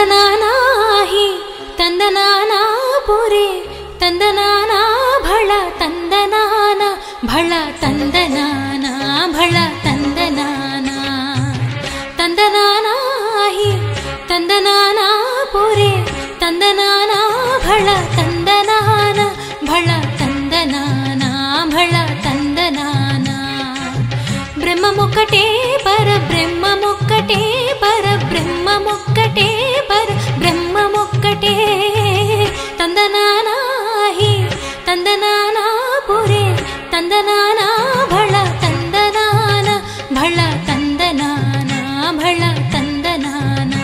ತಂದನಾನಾಹಿ ತಂದನಾನಾ ಪುರೆ ತಂದನಾನಾ ಭಳ ತಂದನಾನ ಭಳ ತಂದನಾನ ಭಳ ತಂದನಾನ ತಂದನಾನಾಹಿ ತಂದನಾನಾ ಪುರೆ ತಂದನಾನಾ ಭಳ ತಂದನಾನ ಭಳ ತಂದನಾನ భళ తందనాన బ్రహ్మమొక్కటే పర బ్రహ్మమొక్కటే పర బ్రహ్మమొక్కటే పర బ్రహ్మమొక్కటే తందనానాహి తందనానా పురే తందనానా భళ తందనాన భళ తందనానా భళ తందనానా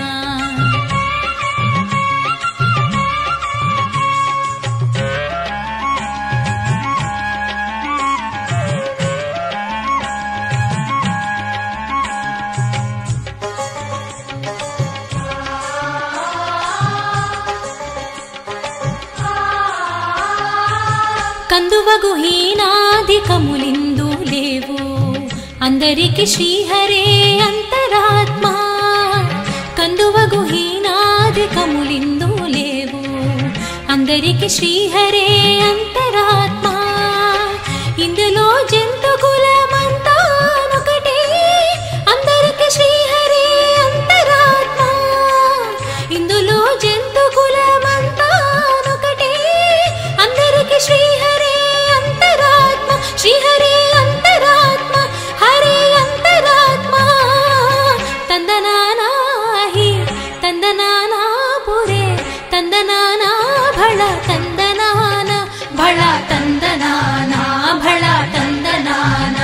కందువగు హీనాధికములిందు లేవు అందరికి శ్రీహరే అంతరాత్మ కందువగు హీనాధికములిందు లేవు అందరికి శ్రీహరే అంతరాత్మ ఇందులో జంతు కులమంతా ఒకటే అందరికి శ్రీహరే అంతరాత్మ ఇందులో జంతు కులమంతా ఒకటే అందరికి శ్రీహరే అంతరాత్మ శ్రీహరే అంతరాత్మ హరే అంతరాత్మ తందనానాహి తందనానా పురే తందనానా భళ తందనాన భళ తందనానా భళ తందనానా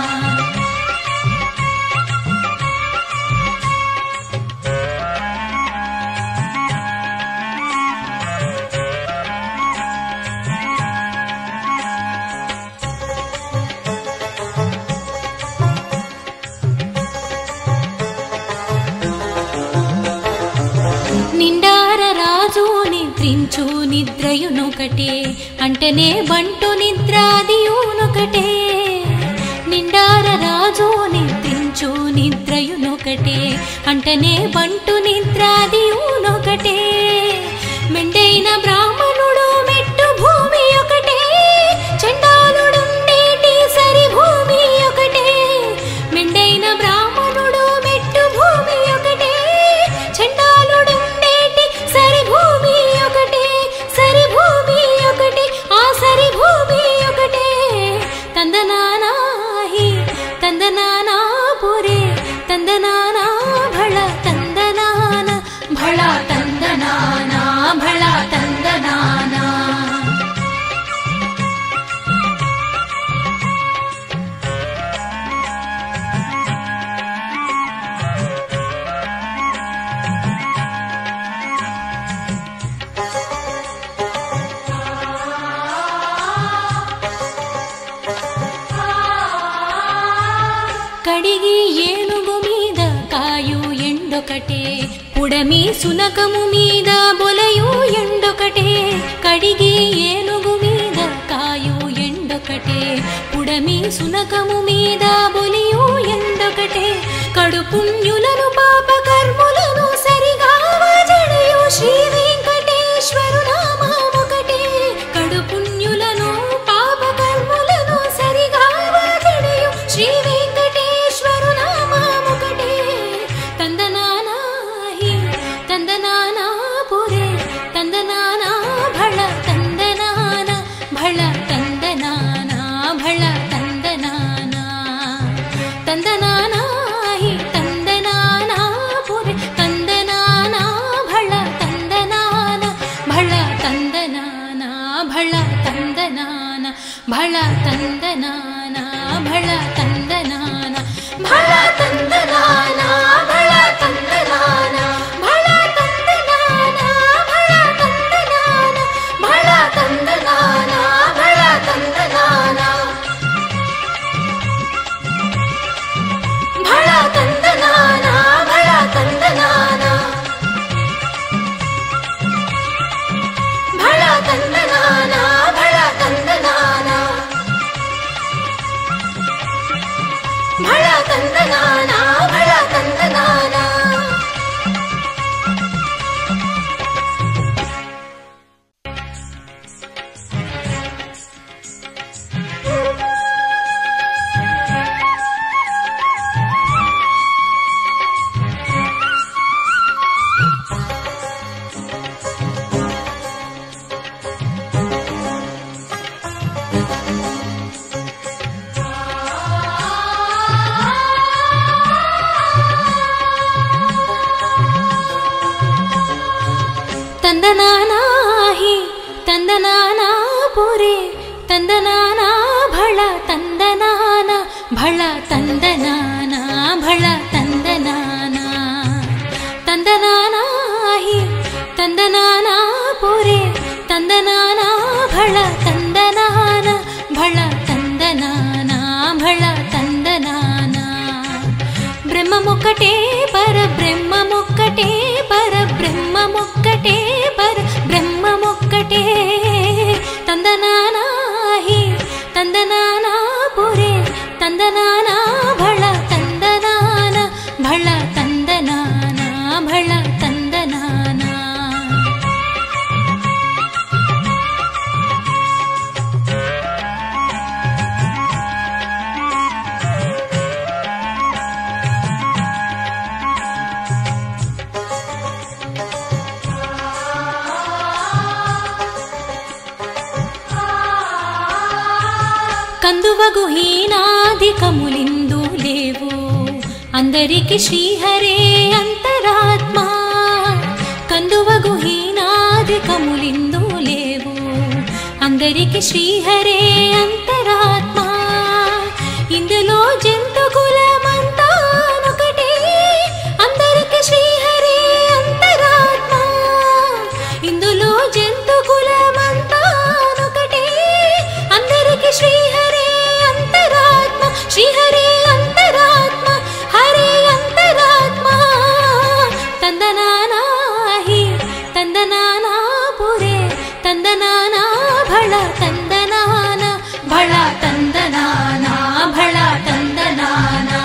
నిండార రాజు నిద్రించు నిద్రయునొకటే అంటనే బంటు నిద్రాదియునొకటే నిండార రాజు నిద్రించు నిద్రయునొకటే అంటనే బంటు నిద్రాదియునొకటే మెండైన బ్రాహ్మణుడు మెట్టు భూమి ఒకటే చండాలుడుండేటి సరి భూమి ఒకటే మెండైన బ్రాహ్మణుడు మెట్టు భూమి ఒకటే చండాలుడుండేటి సరి భూమి ఒకటే సరి భూమి ఒకటే ఆ సరి భూమి ఒకటే తందనానాహి తందనానా పురే తందనానా భళ తందనాన భళ తందనానా భళ తందనానా కడిగి ఏనుగు మీద కాయు ఎండొకటే పుడమి సునకము మీద బొలయు ఎండొకటే కడిగి ఏనుగు మీద కాయు ఎండొకటే పుడమి సునకము మీద బొలియు ఎండొకటే కడు పుణ్యులను పాప కర్ములను సరిగా జడయు శ్రీ వెంకటేశ్వరు నామొకటే కడు పుణ్యులను పాప కర్ములను సరిగా జడయు శ్రీ వెంకటేశ్వరు నామొకటే తందనానాహి తందనానా పురే తందనానా భళ తందనాన భళ తందనానా భళ తందనానా తందనానాహి తందనానా పురే తందనానా భళ తందనాన భళ తందనానా భళ తందనాన భళ తందనానా భళ తందనాన భళ తందనాన భళ తందనాన భళ తందనాన భళ తందనాన భళ తందనాన భళ తందనాన భళ తందనాన భళ తందనాన భళ తందనాన భళ తందనాన భళ తందనాన ತಂದನಾನಾ ಹಿ ತಂದನಾನಾ ಪುರೆ ತಂದನಾನಾ ಭಳ ತಂದನಾನ ಭಳ ತಂದನಾನ ಭಳ ತಂದನಾನ ತಂದನಾನಾ ಹಿ ತಂದನಾನಾ ಪುರೆ ತಂದನಾನ ಭಳ ತಂದನಾನ ಭಳ ತಂದನಾನ ಭಳ ತಂದನಾನ బ్రహ్మముక్కటే పర బ్రహ్మముక్కటే పర బ్రహ్మముక్కటే పర బ్రహ్మముక్కటే తందనానాహి తందనానా పురే తందనానా భళ తందనాన భళ తందనానా భళ తందనానా కందువగు హీనాధికములిందు లేవు అందరికి శ్రీహరే అంతరాత్మ కందువగు హీనాధికములిందు లేవు అందరికి శ్రీహరే అంతరాత్మ ఇందులో జంతు కులమంతానొకటే అందరికి శ్రీహరే అంతరాత్మ ఇందులో జంతు కులమంతానొకటే అందరికి శ్రీహరే అంతరాత్మ శ్రీహరే అంతరాత్మ హరే అంతరాత్మ తందనానాహి తందనానా పురే తందనానా భళ తందనాన భళ తందనానా భళ తందనానా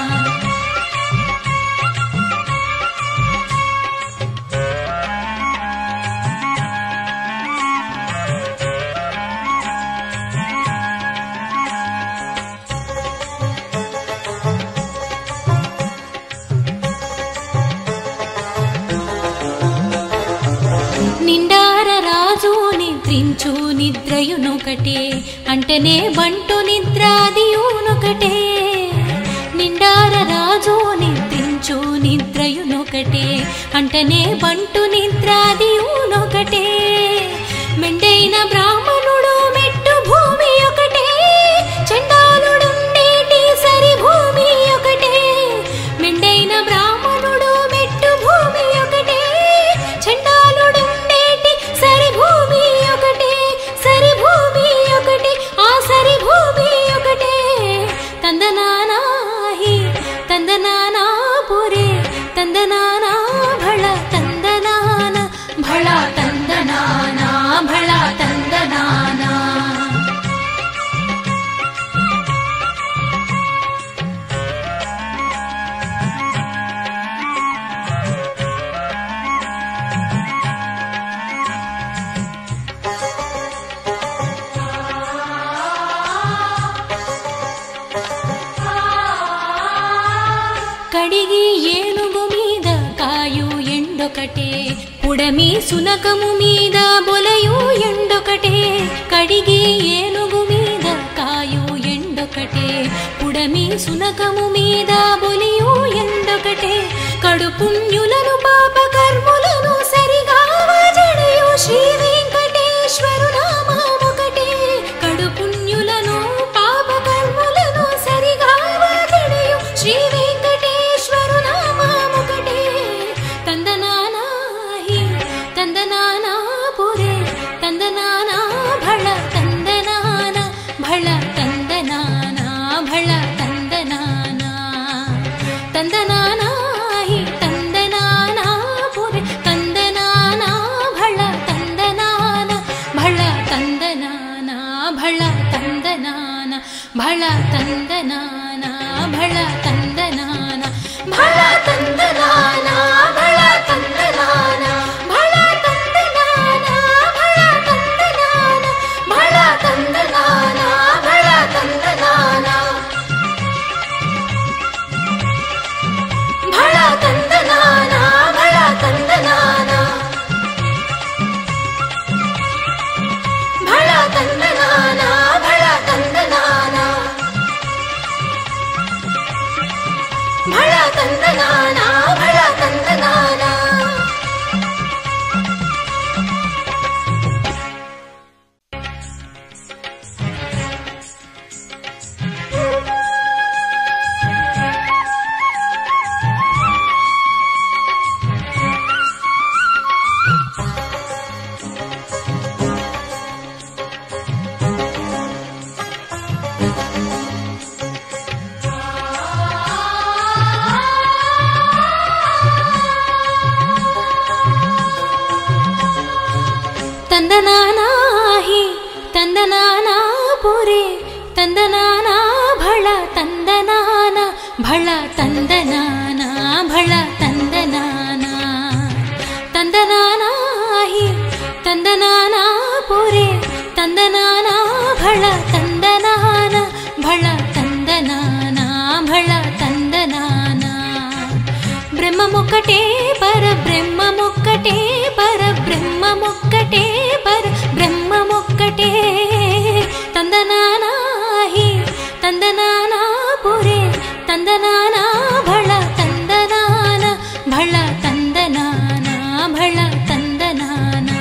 నిండార రాజు నిద్రించు నిద్రయునొకటే అంటనే బంటు నిద్రాదియునొకటే నిండార రాజు నిద్రించు నిద్రయునొకటే అంటనే బంటు నిద్రాదియునొకటే మెండైన బ్రాహ్మణుడు మెట్టు భూమి ఒకటే చండాలుడుండేటి సరి భూమి ఒకటే మెండైన బ్రాహ్మణుడు మెట్టు భూమి ఒకటే చండాలుడుండేటి సరి భూమి ఒకటే సరి భూమి ఒకటే ఆ సరి భూమి ఒకటే తందనానాహి తందనానా పురే తందనానా భళ తందనాన భళ తందనానా భళ తందనానా కడిగి ఏనుగు మీద కాయు ఎండొకటే పుడమి సునకము మీద బొలయు ఎండొకటే కడిగి ఏనుగు మీద కాయు ఎండొకటే పుడమి సునకము మీద బొలియు ఎండొకటే కడు పుణ్యులను పాప కర్ములను సరిగా జడయు శ్రీ వెంకటేశ్వరు నామొకటే కడు పుణ్యులను పాప కర్ములను సరిగా జడయు శ్రీ వెంకటేశ్వరు నామొకటే తందనానాహి తందనానా పురే తందనానా భళ తందనాన భళ తందనానా భళ తందనానా తందనానాహి తందనానా పురే తందనానా భళ తందనాన భళ తందనానా భళ తందనాన భళ తందనాన భళ తందనాన భళ తందనాన భళ తందనాన భళ తందనాన భళ తందనాన భళ తందనాన భళ తందనాన భళ తందనాన భళ తందనాన భళ తందనాన భళ తందనాన ತಂದನಾನ ಭಳ ತಂದನಾನ ಭಳ ತಂದನಾನ ಭಳ ತಂದನಾನ ತಂದನಾನ ಹಿ ತಂದನಾನ ಪುರೆ ತಂದನಾನ ಭಳ ತಂದನಾನ ಭಳ ತಂದನಾನ ಭಳ ತಂದನಾನ బ్రహ్మమొక్కటే పర బ్రహ్మమొక్కటే పర బ్రహ్మమొక్కటే పర బ్రహ్మమొక్కటే తందనానాహి తందనానా పురే తందనానా భళ తందనాన భళ తందనానా భళ తందనానా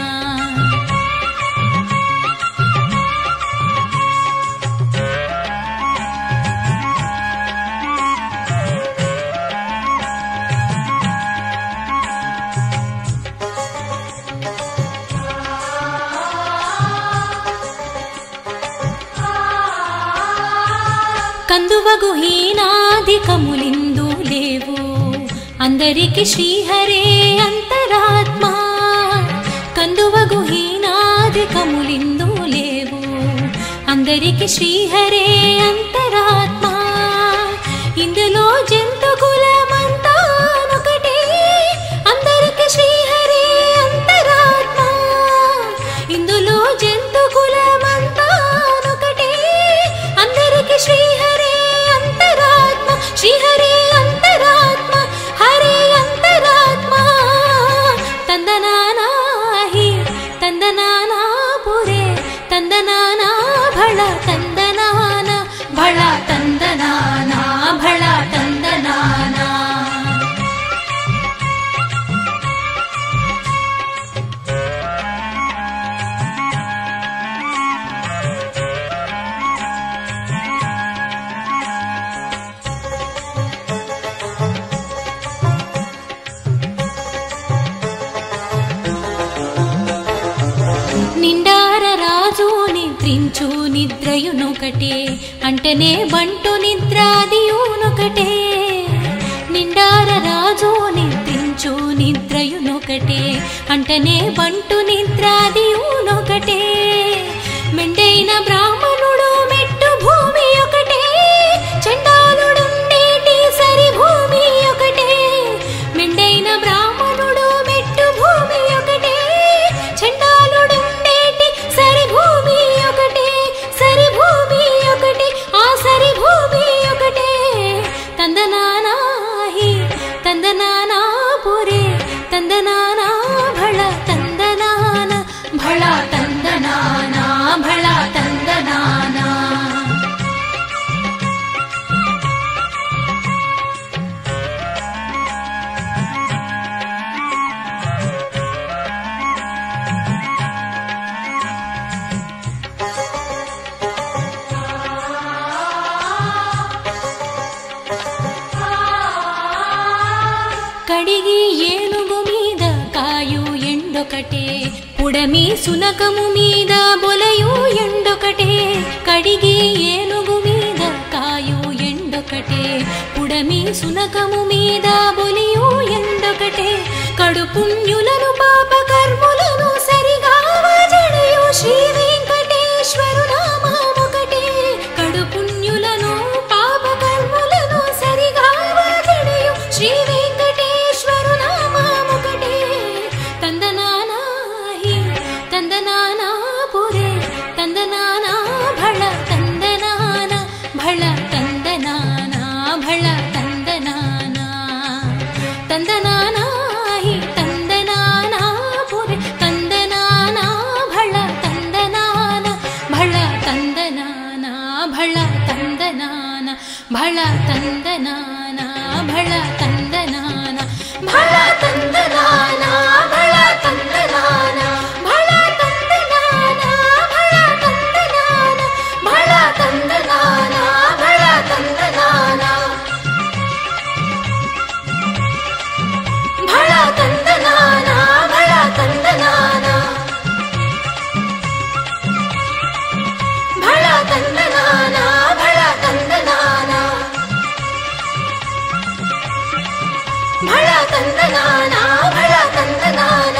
కందువగు హీనాధికములిందు లేవు అందరికి శ్రీహరే అంతరాత్మ కందువగు హీనాధికములిందు లేవు అందరికి శ్రీహరే అంతరాత్మ ఇందులో జంతు కులమంతానొకటే అందరికి శ్రీహరే అంతరాత్మ ఇందులో జంతు కులమంతానొకటే అందరికి శ్రీహరే అంతరాత్మ శ్రీహరే అంతరాత్మ హరే అంతరాత్మ తందనానాహి తందనానా పురే తందనానా భళ తందనాన భళ తందనానా భళ తందనానా నిండార రాజు నిద్రించు నిద్రయునొకటే అంటనే బంటు నిద్రాదియునొకటే నిండార రాజు నిద్రించు నిద్రయునొకటే అంటనే బంటు నిద్రాదియునొకటే మెండైన బ్రాహ్మణుడు మెట్టు భూమి ఒకటే చండాలుడుండేటి సరి భూమి ఒకటే మెండైన బ్రాహ్మణుడు మెట్టు భూమి ఒకటే చండాలుడుండేటి సరి భూమి ఒకటే సరి భూమి ఒకటే ఆ సరి భూమి ఒకటే తందనానాహి తందనానా పురే తందనానా భళ తందనాన భళ తందనానా భళ తందనానా కడిగి ఏనుగు మీద కాయు ఎండొకటే పుడమి సునకము మీద బొలయు ఎండొకటే కడిగి ఏనుగు మీద కాయు ఎండొకటే పుడమి సునకము మీద బొలియు ఎండొకటే కడు పుణ్యులను పాప కర్ములను సరిగా జడయు శ్రీ వెంకటేశ్వరు నామొకటే కడు పుణ్యులను పాప కర్ములను సరిగా జడయు శ్రీ వెంకటేశ్వరు నామొకటే తందనానాహి తందనానా పురే తందనానా భళ తందనాన భళ తందనానా భళ తందనానా తందనానాహి తందనానా పురే తందనానా భళ తందనాన భళ తందనానా భళ తందనాన భళ తందనాన భళ తందనాన భళ తందనాన భళ తందనాన భళ తందనాన భళ తందనాన భళ తందనాన భళ తందనాన భళ తందనాన భళ తందనాన భళ తందనాన భళ తందనాన భళ తందనాన భళ తందనాన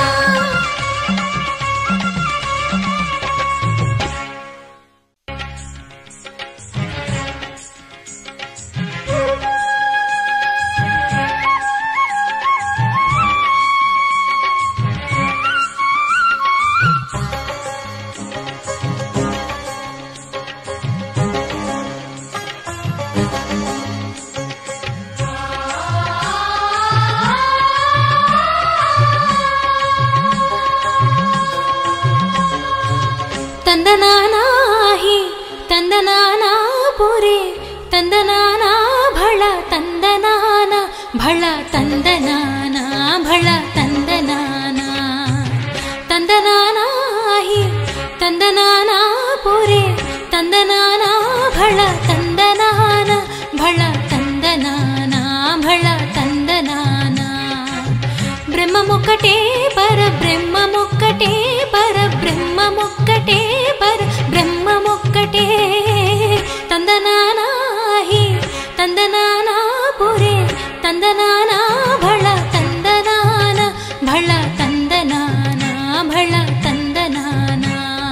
ಪುರೆ ತಂದನಾನ ಭಳ ತಂದನಾನ ಭಳ ತಂದನಾನ ಭಳ ತಂದನಾನ ತಂದನಾನ ಹಿ ತಂದನಾನ ಪುರೆ ತಂದನಾನ ಭಳ ತಂದನಾನ ಭಳ ತಂದನಾನ ಭಳ ತಂದನಾನ బ్రహ్మముక్కటే పర బ్రహ్మముక్కటే పర బ్రహ్మముక్కటే పర బ్రహ్మముక్కటే తందనానాహి తందనానా పురే తందనానా భళ తందనాన భళ తందనానా భళ తందనానా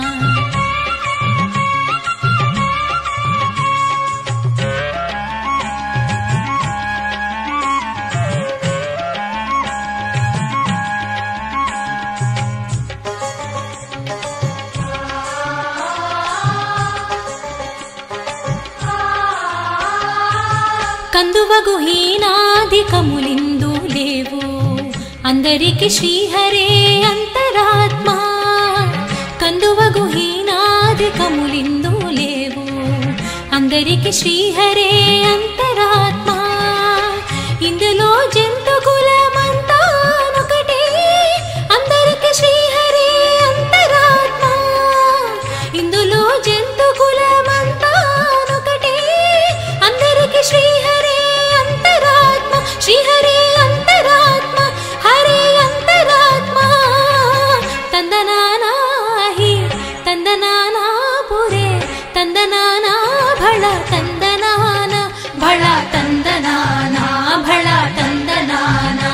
కందువగు హీనాధికములిందు లేవు అందరికి శ్రీహరే అంతరాత్మ కందువగు హీనాధికములిందు లేవు అందరికి శ్రీహరే అంతరాత్మ ఇందులో జంతు కులమంతానొకటే అందరికి శ్రీహరే అంతరాత్మ ఇందులో జంతు కులమంతానొకటే అందరికి శ్రీహరే అంతరాత్మ శ్రీహరే అంతరాత్మ హరే అంతరాత్మ తందనానాహి తందనానా పురే తందనానా భళ తందనాన భళ తందనానా భళ తందనానా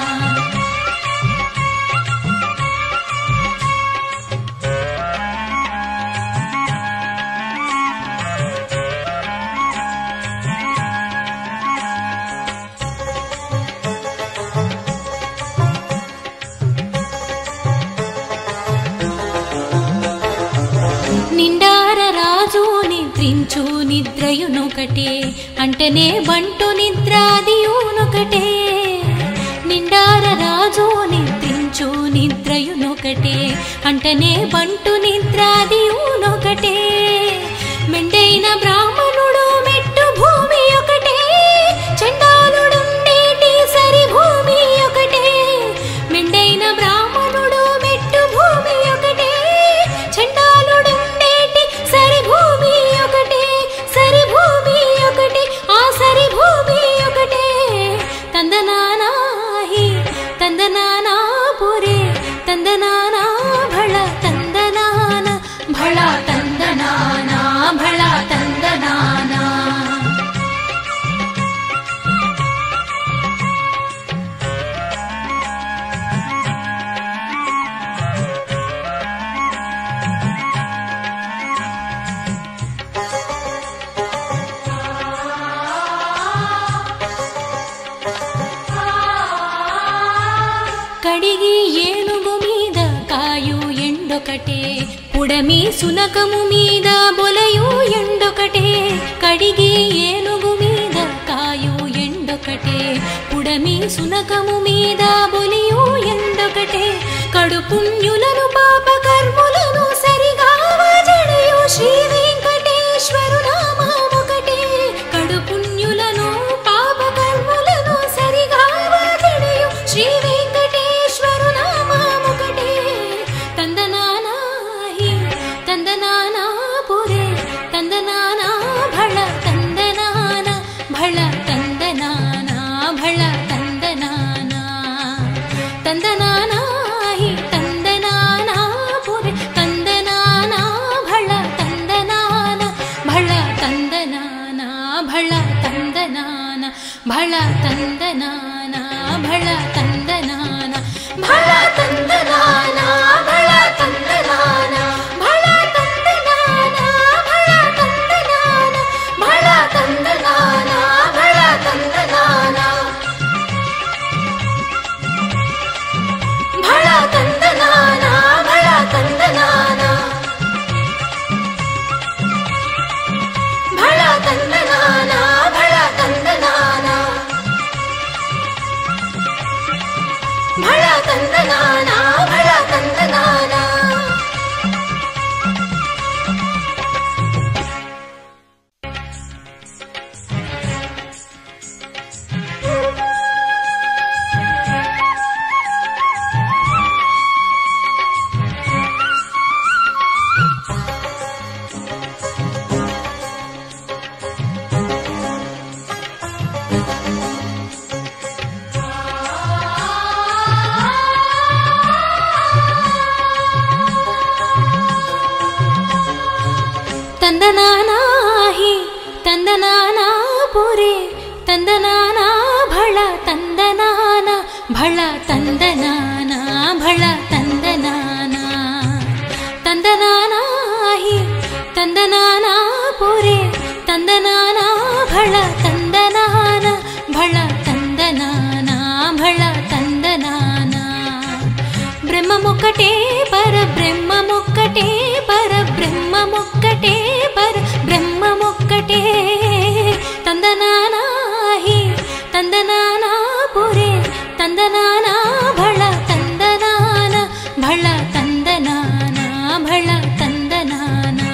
నిండార రాజు నిద్రించు నిద్రయునొకటే అంటనే బంటు నిద్రాదియునొకటే నిండార రాజు నిద్రించు నిద్రయునొకటే అంటనే బంటు నిద్రాదియునొకటే మెండైన బ్రాహ్మణుడు మెట్టు భూమి ఒకటే చండాలుడుండేటి సరి భూమి ఒకటే మెండైన బ్రాహ్మణుడు మెట్టు భూమి ఒకటే చండాలుడుండేటి సరి భూమి ఒకటే సరి భూమి ఒకటే ఆ సరి భూమి ఒకటే తందనానాహి తందనానా పురే తందనానా భళ తందనాన భళ తందనానా భళ తందనానా కడిగి ఏనుగు మీద కాయు ఎండొకటే పుడమి సునకము మీద బొలయు ఎండొకటే కడిగి ఏనుగు మీద కాయు ఎండొకటే పుడమి సునకము మీద బొలియు ఎండొకటే కడు పుణ్యులను పాప కర్ములను సరిగా జడయు శ్రీ వెంకటేశ్వరు నామొకటే కడు పుణ్యులను పాప కర్ములను సరిగా జడయు శ్రీ వెంకటేశ్వరు నామొకటే తందనానాహి తందనానా పురే తందనానా భళ తందనాన భళ తందనానా భళ తందనానా తందనానాహి తందనానా పురే తందనానా భళ తందనాన భళ తందనానా భళ తందనాన భళ తందనానా భళ తందనాన భళ తందనాన భళ తందనాన భళ తందనాన భళ తందనాన భళ తందనాన భళ తందనాన భళ తందనాన భళ తందనాన భళ తందనాన భళ తందనాన భళ తందనాన భళ ಪುರೆ ತಂದನಾನ ಭಳ ತಂದನಾನ ಭಳ ತಂದನಾನ ಭಳ ತಂದನಾನ ತಂದನಾನ ಹಿ ತಂದನಾನ ಪುರೆ ತಂದನಾನ ಭಳ ತಂದನಾನ ಭಳ ತಂದನಾನ ಭಳ ತಂದನಾನ బ్రహ్మముక్కటే పర బ్రహ్మముక్కటే పర బ్రహ్మముక్కటే పర బ్రహ్మముక్కటే తందనానాహి తందనానా పురే తందనానా భళ తందనాన భళ తందనానా భళ తందనానా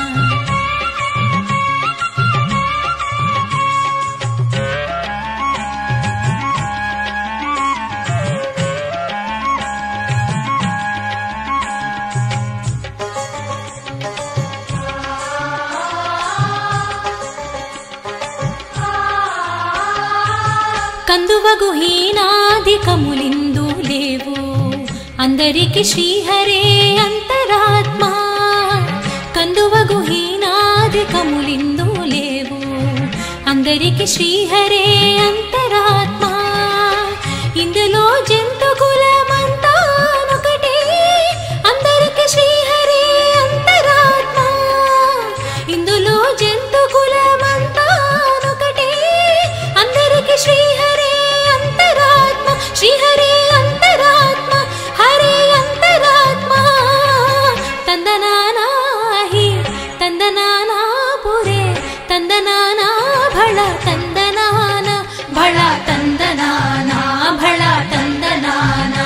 కందువగు హీనాధికములిందు లేవు అందరికి శ్రీహరే అంతరాత్మ కందువగు హీనాధికములిందు లేవు అందరికి శ్రీహరే అంతరాత్మ ఇందులో జంతు కులమంతానొకటే అందరికి శ్రీహరే అంతరాత్మ ఇందులో జంతు కులమంతానొకటే అందరికి శ్రీహరే అంతరాత్మ శ్రీహరే అంతరాత్మ హరే అంతరాత్మ తందనానాహి తందనానా పురే తందనానా భళ తందనాన భళ తందనానా భళ తందనానా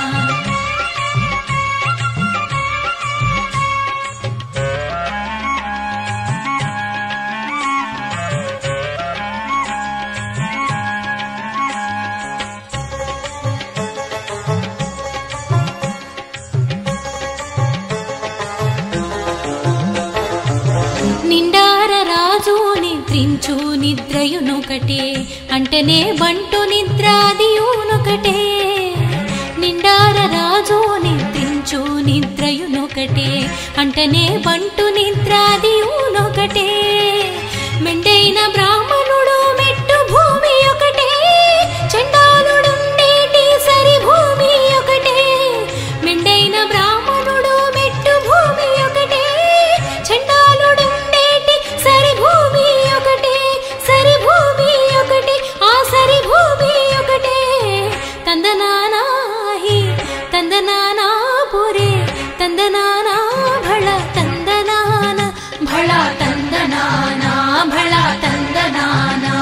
నిండార రాజు నిద్రించు నిద్రయునొకటే అంటనే బంటు నిద్రాదియునొకటే నిండార రాజు నిద్రించు నిద్రయునొకటే అంటనే బంటు నిద్రాదియునొకటే మెండైన బ్రాహ్మణుడు మెట్టు భూమి ఒకటే చండాలుడుండేటి సరి భూమి ఒకటే మెండైన బ్రాహ్మణుడు మెట్టు భూమి ఒకటే చండాలుడుండేటి సరి భూమి ఒకటే సరి భూమి ఒకటే ఆ సరి భూమి ఒకటే తందనానాహి తందనానా పురే తందనానా భళ తందనాన భళ తందనానా భళ తందనానా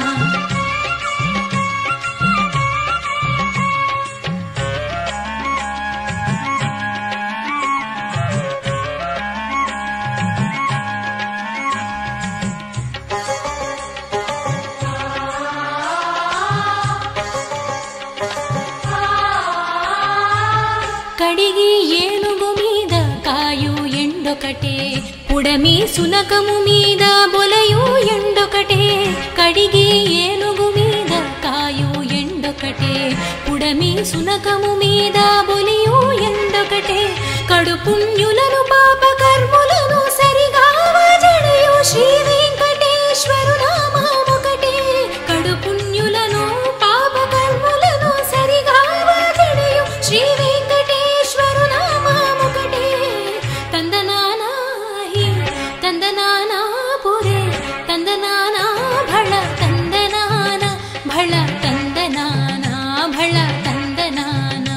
కడిగి ఏనుగు మీద కాయు ఎండొకటే పుడమి సునకము మీద బొలయు ఎండొకటే కడిగి ఏనుగు మీద కాయు ఎండొకటే పుడమి సునకము మీద బొలియు ఎండొకటే కడు పుణ్యులను పాప కర్ములను సరిగా జడయు శ్రీ వెంకటేశ్వరు నామొకటే కడు పుణ్యులను పాప కర్ములను సరిగా జడయు శ్రీ వెంకటేశ్వరు నామొకటే తందనానాహి తందనానా పురే తందనానా భళ తందనాన భళ తందనానా భళ తందనానా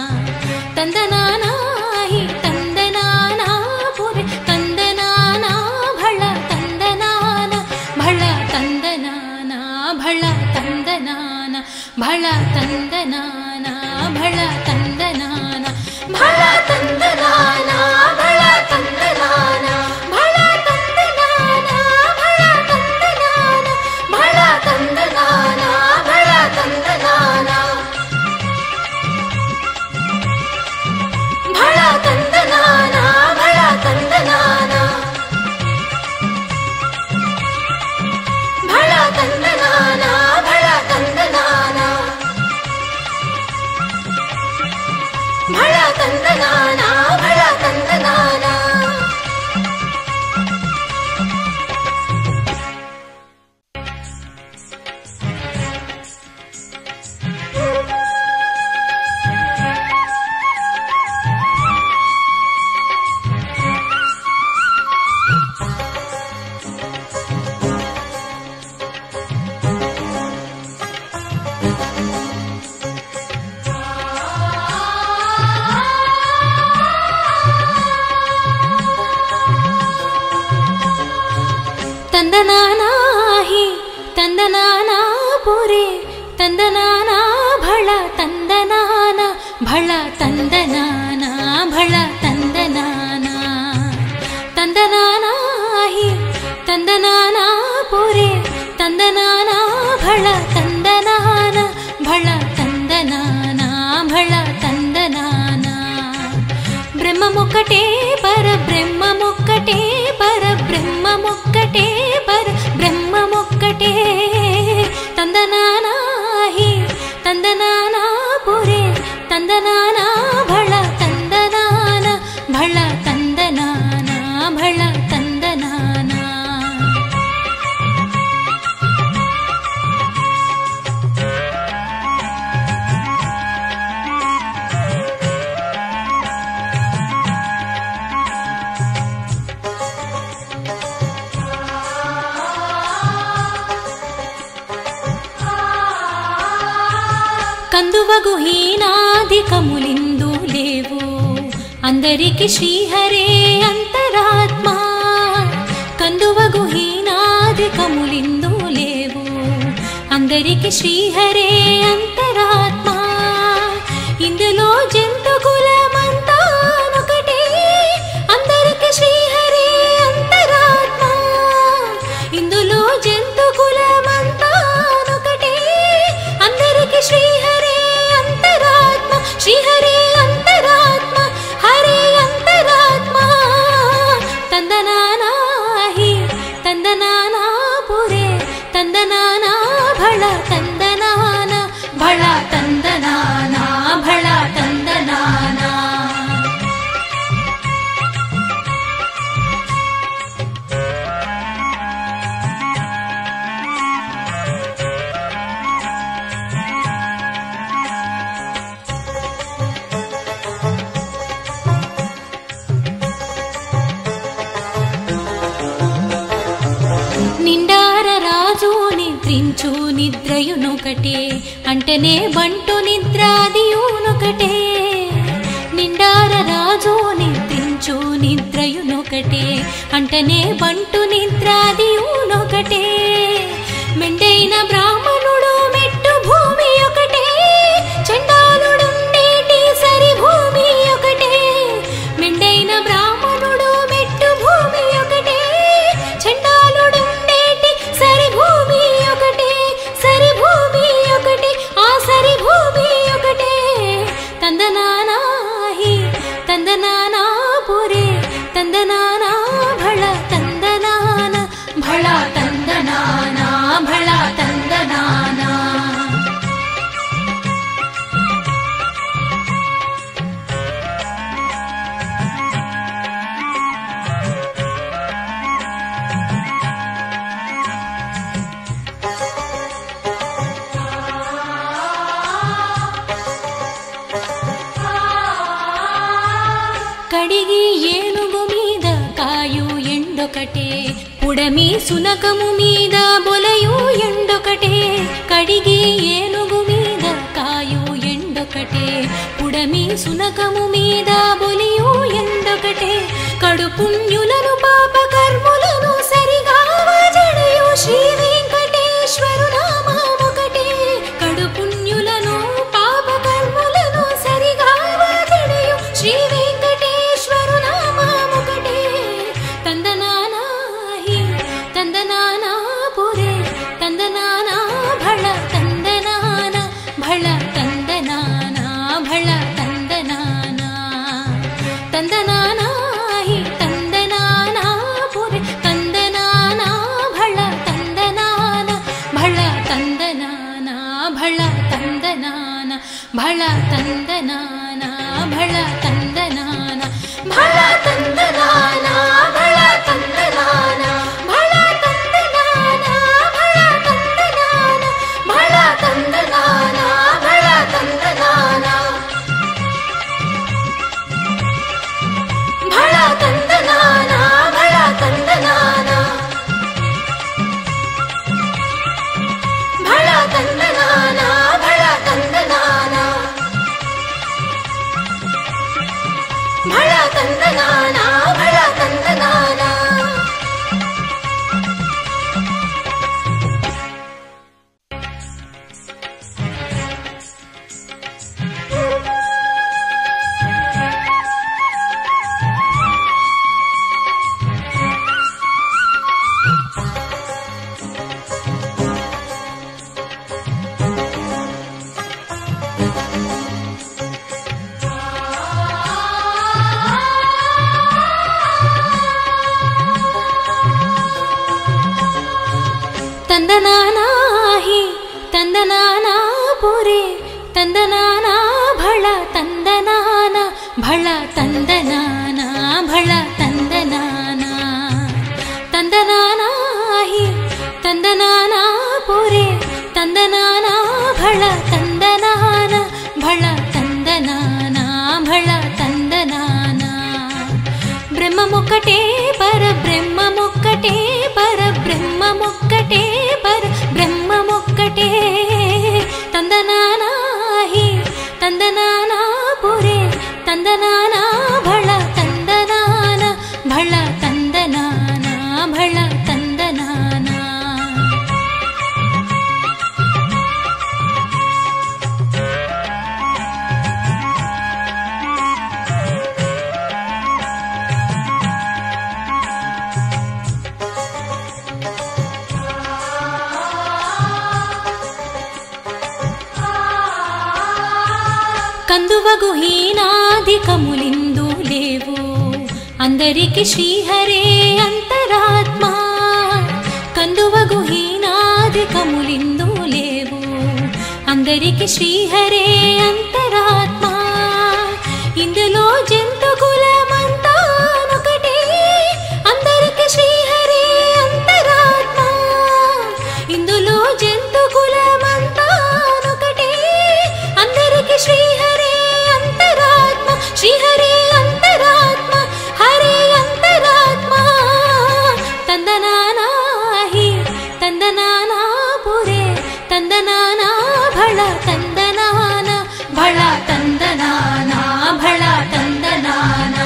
తందనానాహి తందనానా పురే తందనానా భళ తందనాన భళ తందనానా భళ తందనాన భళ తందనాన భళ తందనాన భళ తందనాన భళ తందనాన భళ తందనాన భళ తందనాన భళ తందనాన భళ తందనాన భళ తందనాన భళ తందనాన భళ తందనాన భళ తందనాన భళ తందనాన భళ ತಂದನಾನಾಹಿ ತಂದನಾನಾ ಪುರೆ ತಂದನಾನಾ ಭಳ ತಂದನಾನ ಭಳ ತಂದನಾನ ಭಳ ತಂದನಾನ ತಂದನಾನಾಹಿ ತಂದನಾನಾ ಪುರೆ ತಂದನಾನಾ ಭಳ ತಂದನಾನ ಭಳ ತಂದನಾನ ಭಳ ತಂದನಾನ బ్రహ్మమొక్కటే పర బ్రహ్మమొక్కటే పర బ్రహ్మమొక్కటే పర బ్రహ్మమొక్కటే తందనానాహి తందనానా పురే తందనానా భళ తందనాన భళ తందనానా భళ తందనానా కందువగు హీనాధికములిందు లేవు అందరికి శ్రీహరే అంతరాత్మ కందువగు హీనాధికములిందు లేవు అందరికి శ్రీహరే అంతరాత్మ ఇందులో జంతు కులమంతానొకటే అందరికి శ్రీహరే అంతరాత్మ ఇందులో జంతు కులమంతానొకటే అందరికి శ్రీహరే అంతరాత్మ శ్రీహరే అంతరాత్మ హరే అంతరాత్మ తందనానాహి తందనానా పురే తందనానా భళ తందనాన భళ తందనానా భళ తందనానా నిండార రాజు నిద్రించు నిద్రయునొకటే అంటనే బంటు నిద్రాదియునొకటే నిండార రాజు నిద్రించు నిద్రయునొకటే అంటనే బంటు నిద్రాదియునొకటే మెండైన బ్రాహ్మణుడు మెట్టు భూమి ఒకటే చండాలుడుండేటి సరి భూమి ఒకటే మెండైన బ్రాహ్మణుడు మెట్టు భూమి ఒకటే చండాలుడుండేటి సరి భూమి ఒకటే సరి భూమి ఒకటే ఆ సరి భూమి ఒకటే తందనానాహి తందనానా పురే తందనానా భళ తందనాన భళ తందనానా భళ తందనానా కడిగి ఏనుగు మీద కాయు ఎండొకటే పుడమి సునకము మీద బొలయు ఎండొకటే కడిగి ఏనుగు మీద కాయు ఎండొకటే పుడమి సునకము మీద బొలియు ఎండొకటే కడు పుణ్యులను పాప కర్ములను సరిగా జడయు శ్రీ వెంకటేశ్వరు నామొకటే కడు పుణ్యులను పాప కర్ములను సరిగా జడయు శ్రీ వెంకటేశ్వరు నామొకటే తందనానాహి తందనానా పురే తందనానా భళ తందనాన భళ తందనానా భళ తందనానా తందనానాహి తందనానా పురే తందనానా భళ తందనాన భళ తందనానా భళ తందనాన భళ తందనాన భళ తందనాన భళ తందనాన భళ తందనాన భళ తందనాన భళ తందనాన భళ తందనాన భళ తందనాన భళ తందనాన భళ తందనాన భళ తందనాన భళ తందనాన భళ తందనాన భళ తందనాన ತಂದನಾನಾ ಹಿ ತಂದನಾನಾ ಪುರೆ ತಂದನಾನಾ ಭಳ ತಂದನಾನ ಭಳ ತಂದನಾನ ಭಳ ತಂದನಾನ ತಂದನಾನಾ ಹಿ ತಂದನಾನಾ ಪುರೆ ತಂದನಾನಾ ಭಳ ತಂದನಾನ ಭಳ ತಂದನಾನ ಭಳ ತಂದನಾನ బ్రహ్మముక్కటే పర బ్రహ్మముక్కటే పర బ్రహ్మముక్కటే పర బ్రహ్మముక్కటే తందనానాహి తందనానా పురే తందనానా భళ తందనాన భళ తందనానా భళ తందనానా కందువగు హీనాధికములిందు లేవు అందరికి శ్రీహరే అంతరాత్మ కందువగు హీనాధికములిందు లేవు అందరికి శ్రీహరే అంతరాత్మ ఇందులో జంతు కులమంతానొకటే అందరికి శ్రీహరే అంతరాత్మ ఇందులో జంతు కులమంతానొకటే అందరికి శ్రీహరే అంతరాత్మ శ్రీహరే అంతరాత్మ హరే అంతరాత్మ తందనానాహి తందనానా పురే తందనానా భళ తందనాన భళ తందనానా భళ తందనానా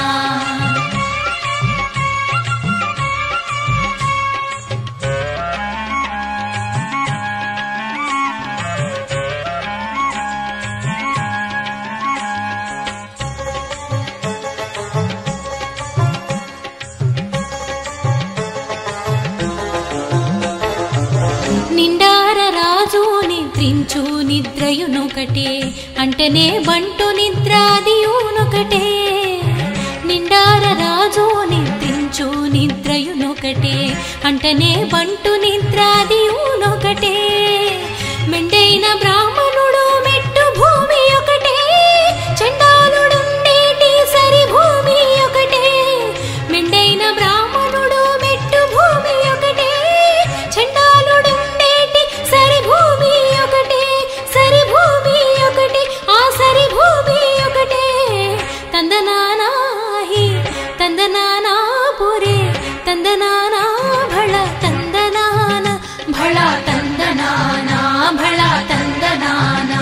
నిండార రాజు నిద్రించు నిద్రయునొకటే అంటనే బంటు నిద్రాదియునొకటే నిండార రాజు నిద్రించు నిద్రయునొకటే అంటనే బంటు నిద్రాదియునొకటే మెండైన బ్రాహ్మణుడు మెట్టు భూమి ఒకటే చండాలుడుండేటి సరి భూమి ఒకటే మెండైన బ్రాహ్మణుడు మెట్టు భూమి ఒకటే చండాలుడుండేటి సరి భూమి ఒకటే సరి భూమి ఒకటే ఆ సరి భూమి ఒకటే తందనానాహి తందనానా పురే తందనానా భళ తందనాన భళ తందనానా భళ తందనానా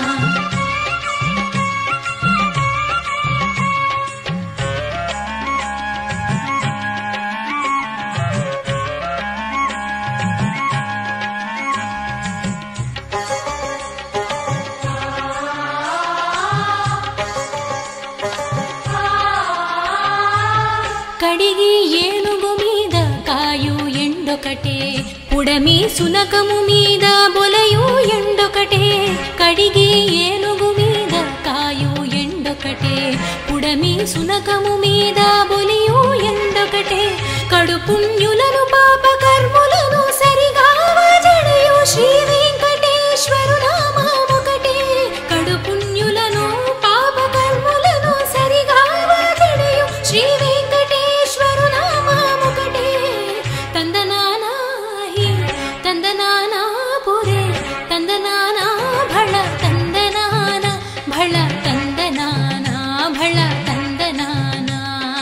కడిగి ఏనుగు మీద కాయు ఎండొకటే పుడమి సునకము మీద బొలయు ఎండొకటే కడిగి ఏనుగు మీద కాయు ఎండొకటే పుడమి సునకము మీద బొలియు ఎండొకటే కడు పుణ్యులను పాప కర్ములను సరిగా జడయు శ్రీ వెంకటేశ్వరు నామొకటే కడు పుణ్యులను పాప కర్ములను సరిగా జడయు శ్రీ వెంకటేశ్వరు నామొకటే తందనానాహి తందనానా పురే తందనానా భళ తందనాన భళ తందనానా భళ తందనానా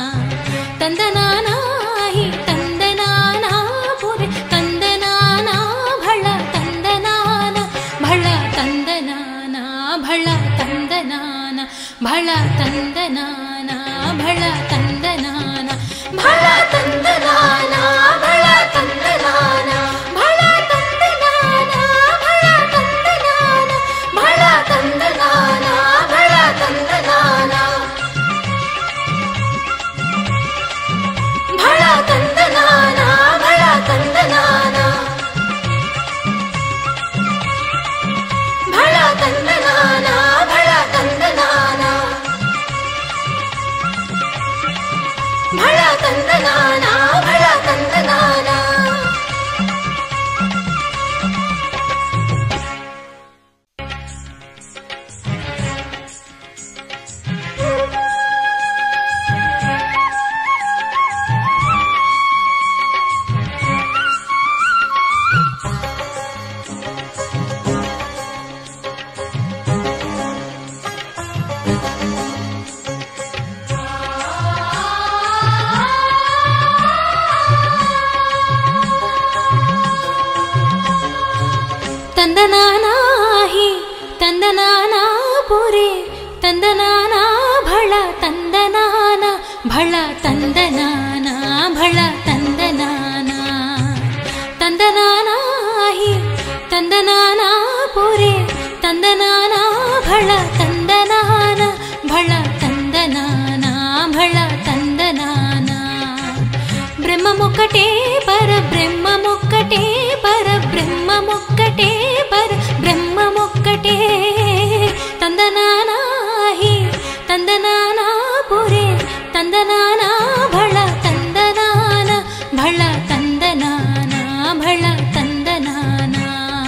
తందనానాహి తందనానా పురే తందనానా భళ తందనాన భళ తందనానా భళ తందనాన భళ తందనానా భళ తందనాన భళ తందనాన భళ తందనాన భళ తందనాన భళ తందనాన భళ తందనాన భళ తందనాన భళ తందనాన భళ తందనాన భళ తందనాన భళ తందనాన ತಂದನಾನಾ ಹಿ ತಂದನಾನಾ ಪುರೆ ತಂದನಾನಾ ಭಳ ತಂದನಾನ ಭಳ ತಂದನಾನ ಭಳ ತಂದನಾನ ತಂದನಾನಾ ಹಿ ತಂದನಾನಾ ಪುರೆ ತಂದನಾನಾ ಭಳ ತಂದನಾನ ಭಳ ತಂದನಾನ ಭಳ ತಂದನಾನ బ్రహ్మమొక్కటే పర బ్రహ్మమొక్కటే పర బ్రహ్మమొక్కటే పర బ్రహ్మమొక్కటే తందనానాహి తందనానా పురే తందనానా భళ తందనాన భళ తందనానా భళ తందనానా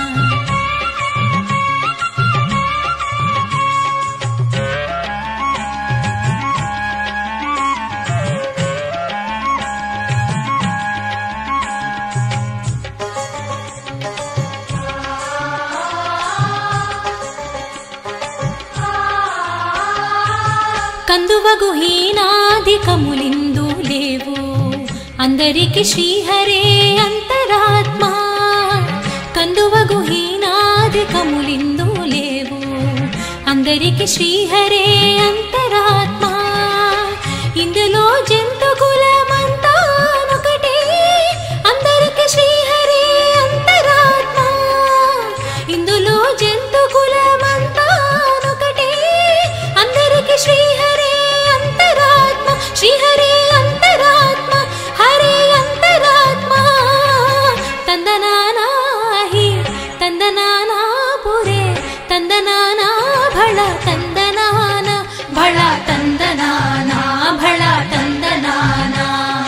కందువగు హీనాధికములిందు లేవు అందరికి శ్రీహరే అంతరాత్మ కందువగు హీనాధికములిందు లేవు అందరికి శ్రీహరే అంతరాత్మ ఇందులో జంతు కులమంతానొకటే అందరికి శ్రీహరే అంతరాత్మ ఇందులో జంతు కులమంతానొకటే అందరికి శ్రీహరే అంతరాత్మ శ్రీహరే అంతరాత్మ హరే అంతరాత్మ తందనానాహి తందనానా పురే తందనానా భళ తందనాన భళ తందనానా భళ తందనానా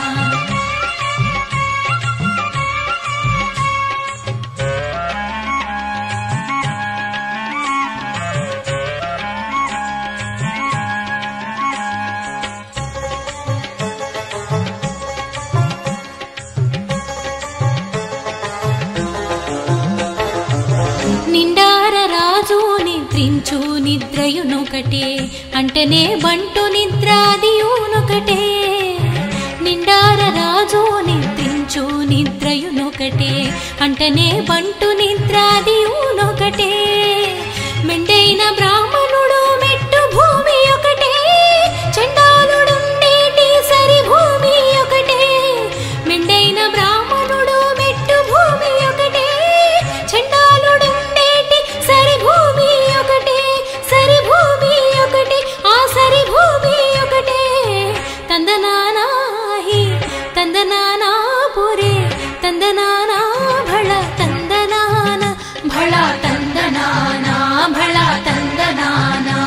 నిండార రాజు నిద్రించు నిద్రయునొకటే అంటనే బంటు నిద్రాదియునొకటే నిండార రాజు నిద్రించు నిద్రయునొకటే అంటనే బంటు నిద్రాదియునొకటే మెండైన బ్రాహ్మణుడు మెట్టు భూమి ఒకటే చండాలుడుండేటి సరి భూమి ఒకటే మెండైన బ్రాహ్మణుడు మెట్టు భూమి ఒకటే చండాలుడుండేటి సరి భూమి ఒకటే సరి భూమి ఒకటే ఆ సరి భూమి ఒకటే తందనానాహి తందనానా పురే తందనానా భళ తందనాన భళ తందనానా భళ తందనానా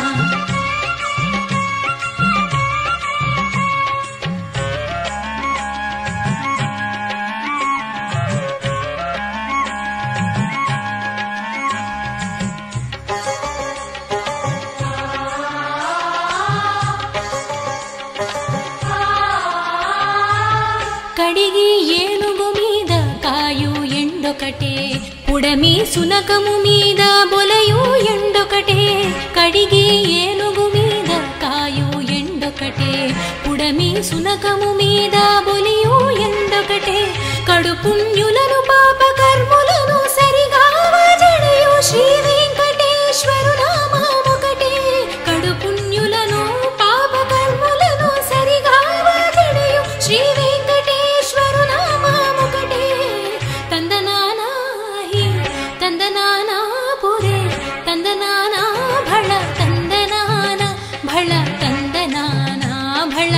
కడిగి ఏనుగు మీద కాయు ఎండొకటే పుడమి సునకము మీద బొలయు ఎండొకటే కడిగి ఏనుగు మీద కాయు ఎండొకటే పుడమి సునకము మీద బొలియు ఎండొకటే కడు పుణ్యులను పాప కర్ములను సరిగా జడయు శ్రీ వెంకటేశ్వరు నామొకటే కడు పుణ్యులను పాప కర్ములను సరిగా జడయు శ్రీ వెంకటేశ్వరు నామొకటే తందనానాహి తందనానా పురే తందనానా భళ తందనాన భళ తందనానా భళ